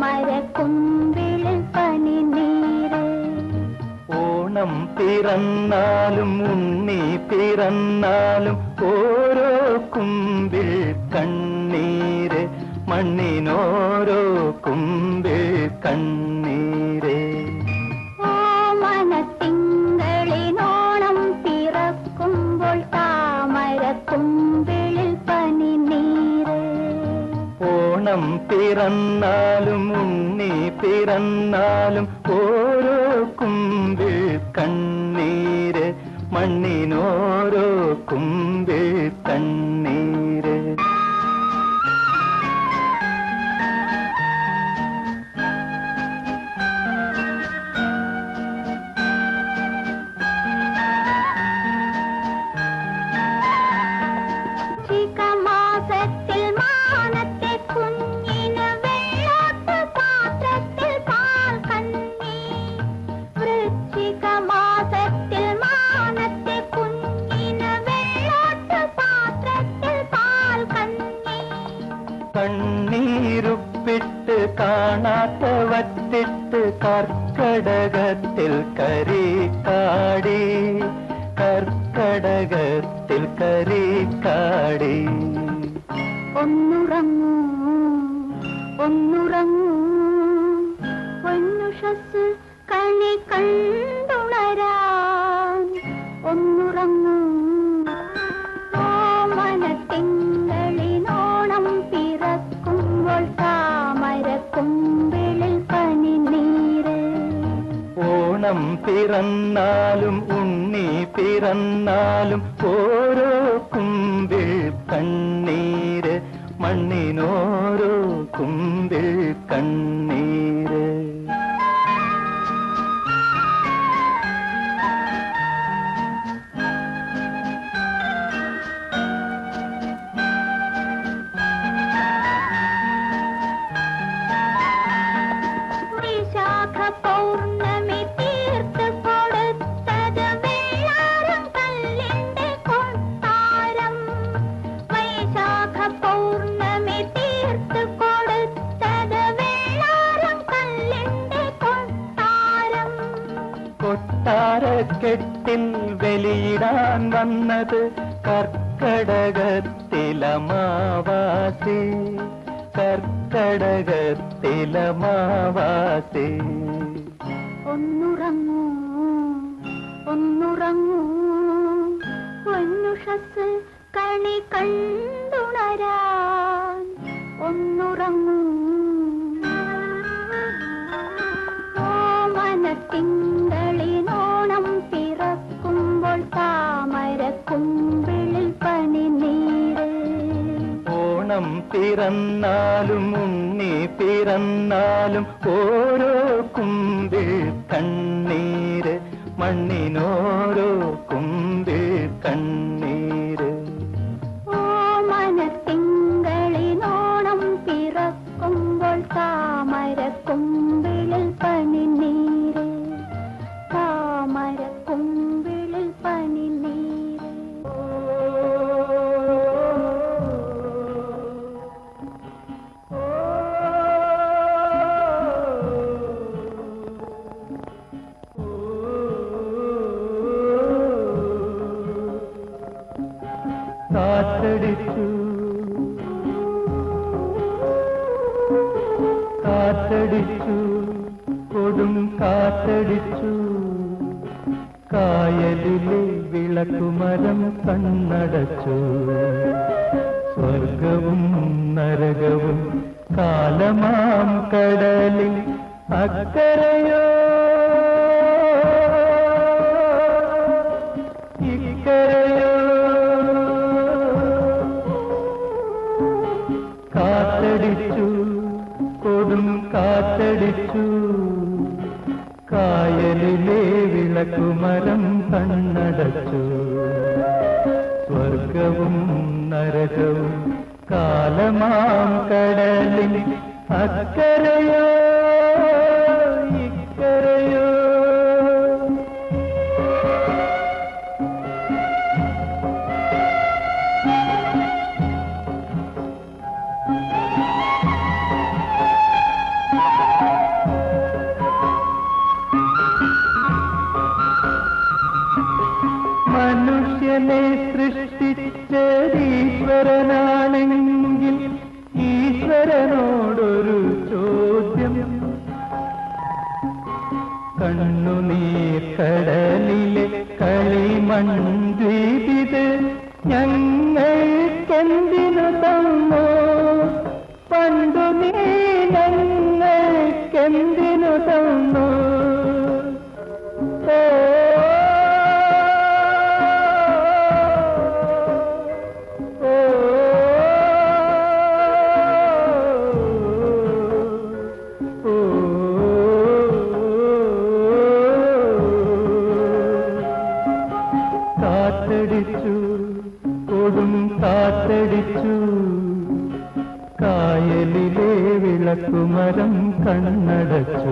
താമരക്കുമ്പിളിൽ പനിനീര് ഓണം പിറന്നാലും ഉണ്ണി പിറന്നാലും ഓരോ കുമ്പിൽ കണ്ണീര് മണ്ണിനോരോ കുമ്പിൽ കണ്ണീര് ഓമനത്തിങ്കളിനോണം പിറക്കുമ്പോൾ താമരക്കുമ്പിളിൽ പനിനീര് ഓണം പിറന്നാലും ഉണ്ണി പിറന്നാലും ഓരോ കുമ്പിൽ കണ്ണീര് മണ്ണിനോരോ കുമ്പിൽ കണ്ണീര് മാസത്തിൽ മാനത്തെ കുഞ്ഞിന് വെള്ളാട്ട് പാത്രത്തിൽ പാൽ കന്നി വൃശ്ചിക മാസത്തിൽ മാനത്തെ കുഞ്ഞിന് വെള്ളാട്ട് പാത്രത്തിൽ പാൽ കന്നി കണ്ണീരുപ്പിട്ട് കാണാത്ത വറ്റിട്ട് കർക്കടകത്തിൽ കരീക്കാടി കർക്കടകത്തിൽ കരീക്കാടി ഒന്നുറങ്ങൂ ഒന്നുറങ്ങൂ പൊന്നുഷസ് കണി കണ്ടുണരാൻ ഒന്നുറങ്ങൂ ഓമനത്തിങ്കളിനോണം പിറക്കുമ്പോൾ താമരക്കുമ്പിളിൽ പനിനീര് ഓണം പിറന്നാലും ഉണ്ണി പിറന്നാലും ഓരോ കുമ്പിൽ കണ്ണീര് മണ്ണിനോരോ കുമ്പിൽ കണ്ണീര് വിശാഖ പൗർണമി തീർത്ത് കൊടുത്തത് വെള്ളാരം കല്ലിന്റെ കൊട്ടാരം വൈശാഖ പൗർണമി തീർത്ത് കൊടുത്തത് വെള്ളാരം കല്ലിന്റെ കൊട്ടാരം കൊട്ടാരക്കെട്ടിൽ വെളിയിടാൻ വന്നത് കർക്കടകത്തിലമാവാസി കർക്കടകത്തിലമാവാസി ഒന്നുറങ്ങൂ ഒന്നുറങ്ങൂ പൊന്നുഷസ് കണി കണ്ടുണരാൻ ഒന്നുറങ്ങൂ ഓമനത്തിങ്കളിനോണം പിറക്കുമ്പോൾ താമരക്കുമ്പിളിൽ പനിനീര് ഓണം പിറന്നാലും ഉണ്ണി പിറന്നാലും ഓരോ കുമ്പിൽ കണ്ണീര് മണ്ണിനോരോ കുമ്പിൽ കണ്ണീര് ഓമനത്തിങ്കളിനോണം പിറക്കുമ്പോൾ താമരക്കുമ്പിളിൽ പനിനീര് താമരക്കുമ്പിളിൽ പനിനീര് കാറ്റടിച്ചു കാറ്റടിച്ചു കൊടും കാറ്റടിച്ചു കായലിലെ വിളക്കുമരം കണ്ണടച്ചു സ്വർഗവും നരകവും കാലമാം കടലിൽ അക്കരയോ ഇക്കരയോ കാറ്റടിച്ചു കൊടും കാറ്റടിച്ചു കായലിലെ വിളക്കുമരം കണ്ണടച്ചു സ്വർഗവും നരകവും കാലമാം കടലിൽ അക്കരയോ ഇക്കരയോ ആ കണ്ണുനീർക്കടലിലെ കളിമൺദ്വീപിത് ഞങ്ങൾക്കെന്തിനു തന്നു പണ്ടു നീ ഞങ്ങൾക്കെന്തിനു തന്നു ഓ ഓ കാറ്റടിച്ചു കൊടും കാറ്റടിച്ചു കായലിലെ വിളക്കുമരം കണ്ണടച്ചു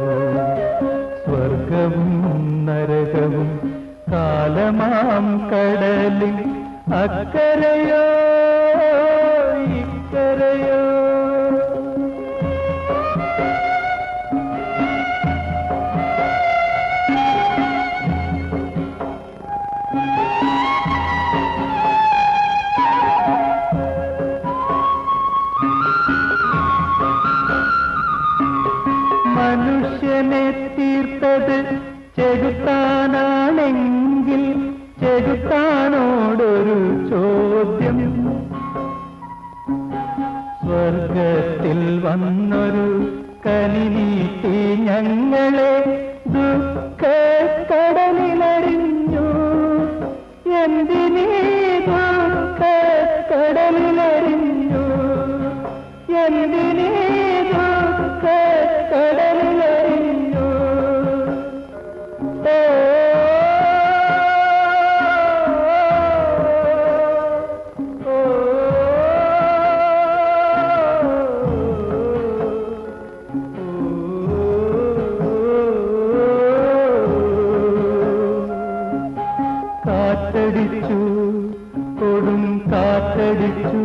സ്വർഗവും നരകവും കാലമാം കടലിൽ അക്കരയോ ഇക്കരയോ മനുഷ്യനെ തീർത്തത് ചെകുത്താനാണെങ്കിൽ ചെകുത്താനോടൊരു ചോദ്യം സ്വർഗത്തിൽ വന്നൊരു കനി നീട്ടി ഞങ്ങളെ ദുഃഖ കടലിലറിഞ്ഞു എന്തിനീ ദുഃഖ കടലിലറിഞ്ഞു എന്തിനീ ദുഃഖ കടലിലറിഞ്ഞു ഓ ഓ കാറ്റടിച്ചു കൊടും കാറ്റടിച്ചു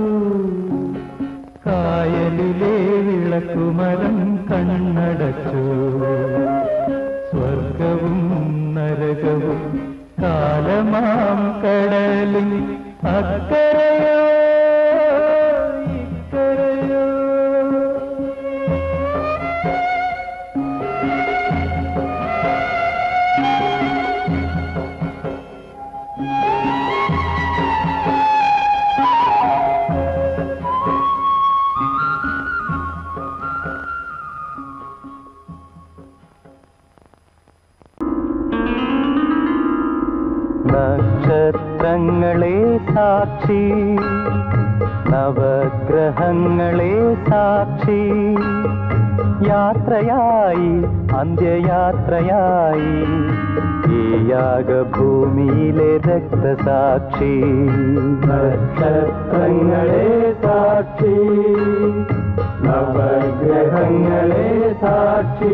കായലിലെ വിളക്കുമരം കണ്ണടച്ചു സ്വർഗവും നരകവും കാലമാം കടലിൽ അക്കരയോ ഇക്കരയോ നക്ഷത്രങ്ങളെ സാക്ഷി നവഗ്രഹങ്ങളെ സാക്ഷി യാത്രയായി അന്ത്യയാത്രയായി ഈ യാഗഭൂമിയിലെ രക്തസാക്ഷി നക്ഷത്രങ്ങളെ സാക്ഷി നവഗ്രഹങ്ങളെ സാക്ഷി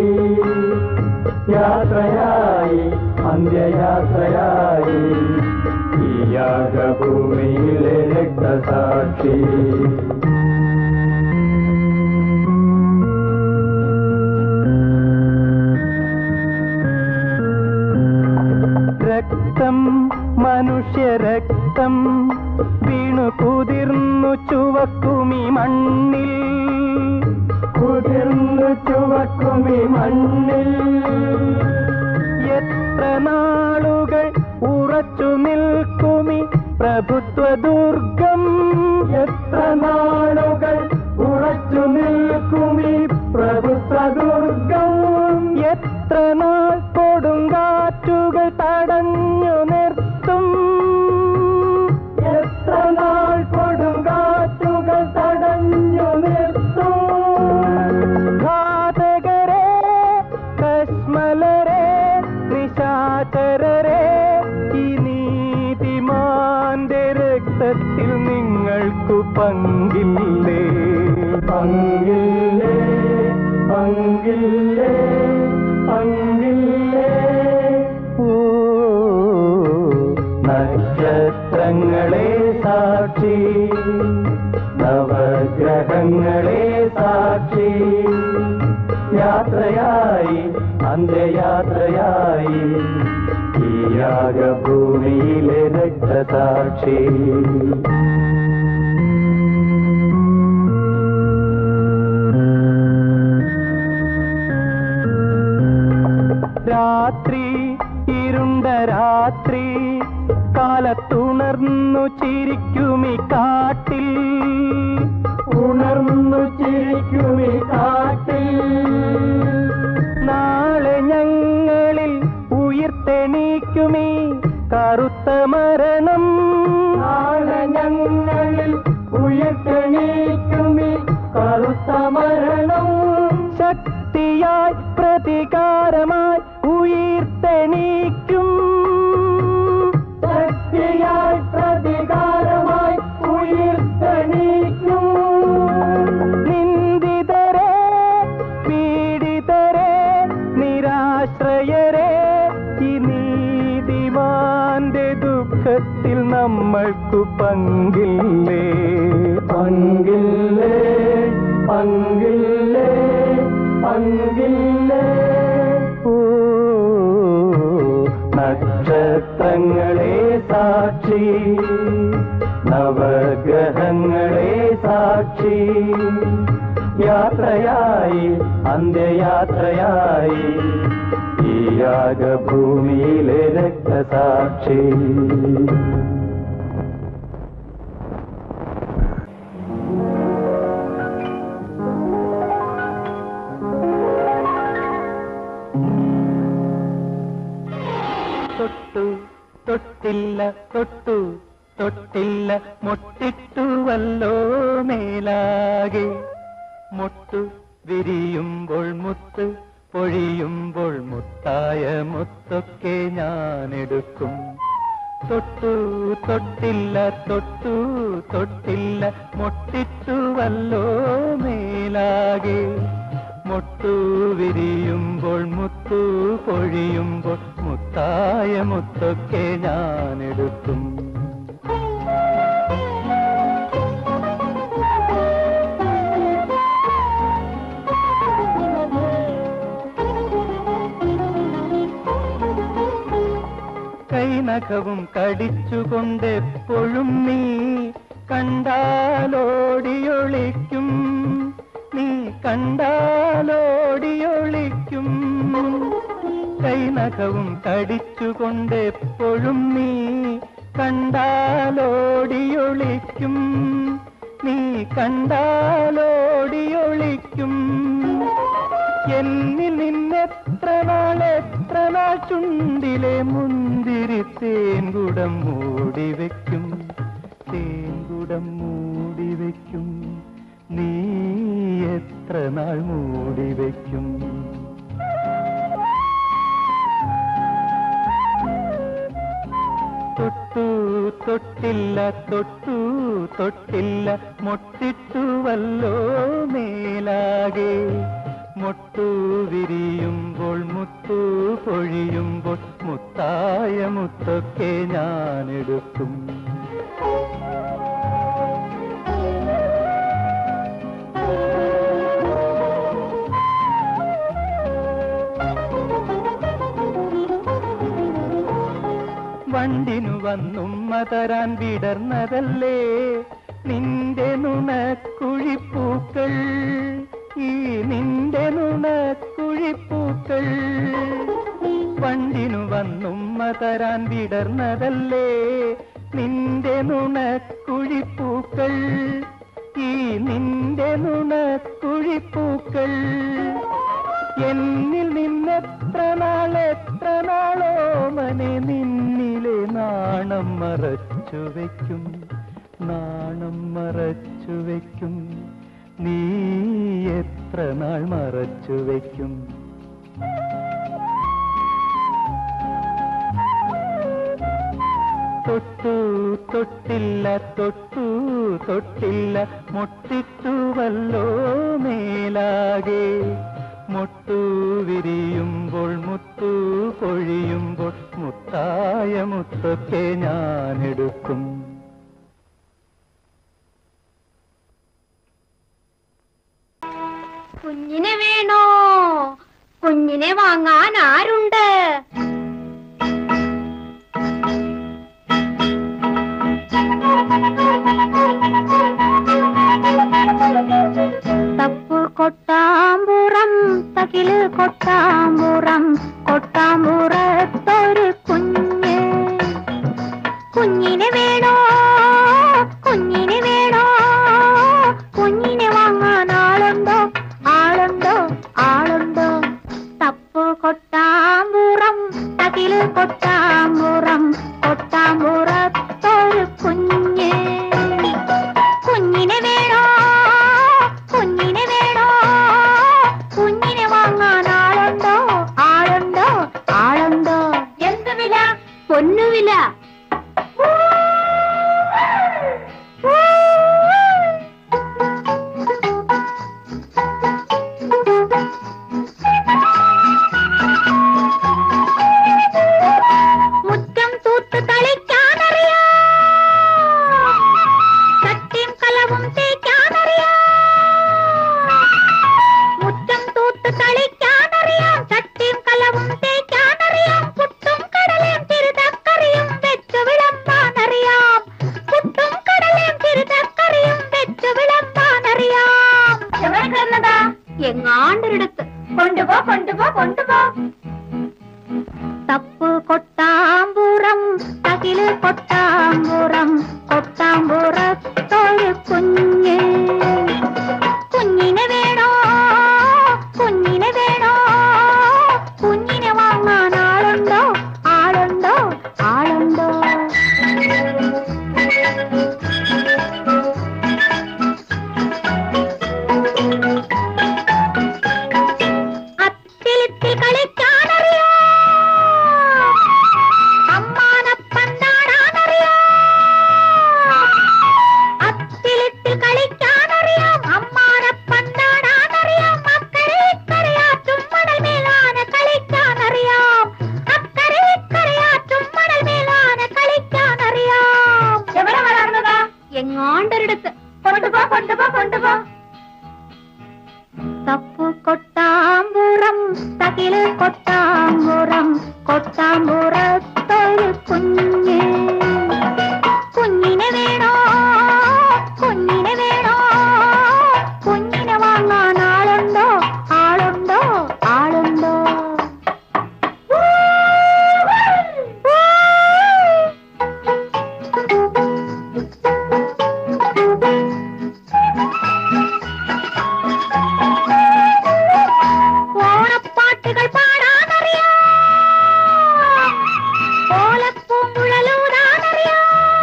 യാത്രയായി അന്ത്യയാത്രയായി ഈ യാഗഭൂമിയിലെ രക്തസാക്ഷി രക്തം മനുഷ്യരക്തം വീണു കുതിർന്നു ചുവക്കുമി മണ്ണിൽ കുതിർന്നു ചുവക്കുമി മണ്ണിൽ എത്ര നാളുകൾ ഉറച്ചു നിൽക്കുമി പ്രഭുത്വ ദുർഗം എത്ര നാളുകൾ ഉറച്ചു നിൽക്കുമി പ്രഭുത്വ ദുർഗം എത്ര നാൾ കൊടുങ്കാറ്റുകൾ തടഞ്ഞു നിർത്തും എത്ര നാൾ കൊടുങ്കാറ്റുകൾ തടഞ്ഞു നിർത്തും ഘാതകരെ കശ്മലരെ നിശാചരരെ ഈ നീതിമാന്റെ രക്തത്തിൽ നിങ്ങൾക്കു പങ്കില്ലേ പങ്കില്ലേ പങ്കില്ലേ പങ്കില്ലേ ഓ നക്ഷത്രങ്ങളെ സാക്ഷി നവഗ്രഹങ്ങളെ സാക്ഷി യാത്രയായി അന്ത്യയാത്രയായി ഈ യാഗഭൂമിയിലെ രക്തസാക്ഷി രാ രാത്രി ഇരുണ്ട രാത്രി കാലത്തുണർന്നു ചിരിക്കുമി കാട്ടിൽ ഉണർന്നു ചിരിക്കുമി കാട്ടിൽ നാളെ ഞങ്ങളിൽ ഉയർത്തെണീക്കുമീ കറുത്ത മരണം നാളെ ഞങ്ങളിൽ ഉയർത്തെണീക്കുമീ കറുത്ത മരണം ശക്തിയായി പ്രതികാരമായി ഉയർത്തെണീക്കും ശക്തിയായി പ്രതികാരമായി ഉയർത്തെണീക്കും നിന്ദിതരെ പീഡിതരെ നിരാശ്രയരെ ഈ നീതിമാന്റെ ദുഃഖത്തിൽ നമ്മൾക്കു പങ്കില്ലേ പങ്കില്ലേ പങ്കില്ലേ പങ്കില്ലേ ഓ നക്ഷത്രങ്ങളെ സാക്ഷി നവഗ്രഹങ്ങളെ സാക്ഷി യാത്രയായി അന്ത്യയാത്രയായി ഈ യാഗഭൂമിയിലെ രക്തസാക്ഷി തൊട്ടു തൊട്ടില്ല തൊട്ടു തൊട്ടില്ല മൊട്ടിട്ടുവല്ലോ മേലാകെ മൊട്ടു വിരിയുമ്പോൾ മുത്ത് പൊഴിയുമ്പോൾ മുത്തായ മുത്തൊക്കെ ഞാനെടുക്കും തൊട്ടു തൊട്ടില്ല തൊട്ടു തൊട്ടില്ല മൊട്ടിട്ടുവല്ലോ മേലാകെ മൊട്ടു വിരിയുമ്പോൾ മുത്തു പൊഴിയുമ്പോൾ മുത്തായ മുത്തൊക്കെ ഞാനെടുക്കും കൈനഖവും കടിച്ചുകൊണ്ടെപ്പോഴും നീ കണ്ടാലോടിയൊളിക്കും നീ കണ്ടാലോടിയൊളിക്കും കൈനഖവും കടിച്ചുകൊണ്ടെപ്പോഴും നീ കണ്ടാലോടിയൊളിക്കും നീ കണ്ടാലോടിയൊളിക്കും എന്നിൽ നിന്നെത്ര നാൾ എത്ര നാൾ ചുണ്ടിലെ മുന്തിരി തേൻകുടം മൂടി വെക്കും തേൻകുടം മൂടി വെക്കും നീ എത്ര നാൾ മൂടി വെക്കും തൊട്ടു തൊട്ടില്ല തൊട്ടു തൊട്ടില്ല മൊട്ടിട്ടുവല്ലോ മേലാകെ മൊട്ടു വിരിയുമ്പോൾ മുത്തു പൊഴിയുമ്പോൾ മുത്തായ മുത്തൊക്കെ ഞാനെടുക്കും വണ്ടിനു വന്നുമ്മ തരാൻ വിടർന്നതല്ലേ നിന്റെ നുണക്കുഴിപ്പൂക്കൾ ഈ നിന്റെ നുണക്കുഴിപ്പൂക്കൾ വണ്ടിനു വന്നുമ്മ തരാൻ വിടർന്നതല്ലേ നിന്റെ നുണക്കുഴിപ്പൂക്കൾ ഈ നിന്റെ നുണക്കുഴിപ്പൂക്കൾ എന്നിൽ നിന്നെത്ര നാൾ എത്ര നാളോ മനെ നിന്നിലെ നാണം മറച്ചു വെക്കും നാണം മറച്ചു വെക്കും നീ എത്ര നാൾ മറച്ചു വെക്കും തൊട്ടു തൊട്ടില്ല തൊട്ടു തൊട്ടില്ല മൊട്ടിട്ടുവല്ലോ മേലാകെ മൊട്ടു വിരിയുമ്പോൾ മുത്തു പൊഴിയുമ്പോൾ മുത്തായ മുത്തൊക്കെ ഞാനെടുക്കും കുഞ്ഞിനെ വേണോ കുഞ്ഞിനെ വാങ്ങാൻ ആരുണ്ട് തപ്പു കൊട്ടാമ്പുറം തകില് കൊട്ടാമ്പുറം കൊട്ടാമ്പുറത്തൊരു കുഞ്ഞ് കുഞ്ഞിനെ വേണോ കുഞ്ഞിനെ വേണോ കുഞ്ഞിനെ വാങ്ങാൻ ആളുണ്ടോ ആളുണ്ടോ ആളുണ്ടോ തപ്പു കൊട്ടാമ്പുറം തകില് കൊട്ടാമ്പുറം കൊട്ടാമ്പുറത്തൊരു കുഞ്ഞ് കുഞ്ഞിനെ വേണോ കുഞ്ഞിനെ വേണോ കുഞ്ഞിനെ വാങ്ങാൻ ആളുണ്ടോ ആളുണ്ടോ ആളുണ്ടോ എന്ത് വില പൊന്നുവില മുറ്റം തൂത്ത് കളിക്കാനറിയാം ചട്ടിയും കലവും തേക്കാനറിയാം മുറ്റം തൂത്ത് കളിക്കാനറിയാം ചട്ടിയും കലവും തേക്കാനറിയാം പുട്ടും കടലയും തിരുതക്കറിയും വെച്ചു വിളമ്പാനറിയാം പുട്ടും കടലയും തിരുതക്കറിയും വെച്ചു വിളമ്പാനറിയാം എവിടെ കിടന്നതാ എങ്ങാണ്ടൊരിടത്ത് കൊണ്ടുപോ കൊണ്ടുപോ കൊണ്ടുപോ തപ്പ് കൊട്ടാമ്പുറം തകില് കൊട്ടാമ്പുറം കൊട്ടാമ്പുറത്തൊരു കുഞ്ഞ് കുഞ്ഞിനെ വേണോ കുഞ്ഞിനെ വേണോ കുഞ്ഞിനെ വാങ്ങാൻ ആളുണ്ടോ ആളുണ്ടോ ആളുണ്ടോ അത്തിലിത്തിൽ കളിക്കാനറിയാം അമ്മാനപ്പന്താടാനറിയാം അത്തിലിത്തിൽ കളിക്കാനറിയാം അമ്മാനപ്പന്താടാനറിയാം അക്കരെ ഇക്കരയാറ്റും മണൽ മേലാന കളിക്കാനറിയാം അക്കരെ ഇക്കരയാറ്റും മണൽ മേലാന കളിക്കാനറിയാം എവിടെ വളർന്നതാ എങ്ങാണ്ടൊരിടത്ത് കൊണ്ടുപോ കൊണ്ടുപോ കൊണ്ടുപോ തപ്പു കൊട്ടാമ്പുറം തകില് കൊട്ടാമ്പുറം കൊട്ടാമ്പുറത്തൊരു കുഞ്ഞ് കുഞ്ഞിനെ വേണോ കുഞ്ഞിനെ വേണോ കുഞ്ഞിനെ വാങ്ങാൻ ആളുണ്ടോ ആളുണ്ടോ ആളുണ്ടോ ഓണപ്പാട്ടുകൾ പാടാനറിയാം ഓലപ്പൂങ്കുഴലൂതാനറിയാം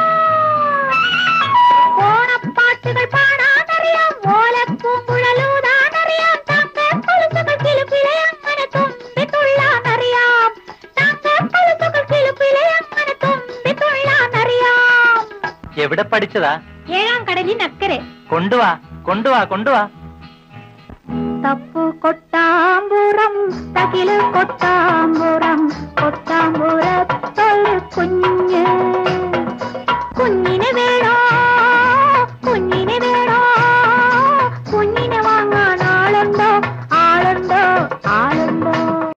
ഓണപ്പാട്ടുകൾ പാടാനറിയാം ഓലപ്പൂങ്കുഴലൂതാനറിയാം തങ്കക്കൊലുസുകൾ കിലുക്കിലെ അങ്ങനെ തുമ്പി തുള്ളാനറിയാം തങ്കക്കൊലുസുകൾ കിലുക്കിലെ അങ്ങനെ തുമ്പി തുള്ളാനറിയാം എവിടെ പഠിച്ചതാ ഏഴാം കടലിനക്കരെ കൊണ്ടുവാ കൊണ്ടുവാ കൊണ്ടുവാ തപ്പു കൊട്ടാമ്പുറം തകില് കൊട്ടാമ്പുറം കൊട്ടാമ്പുറം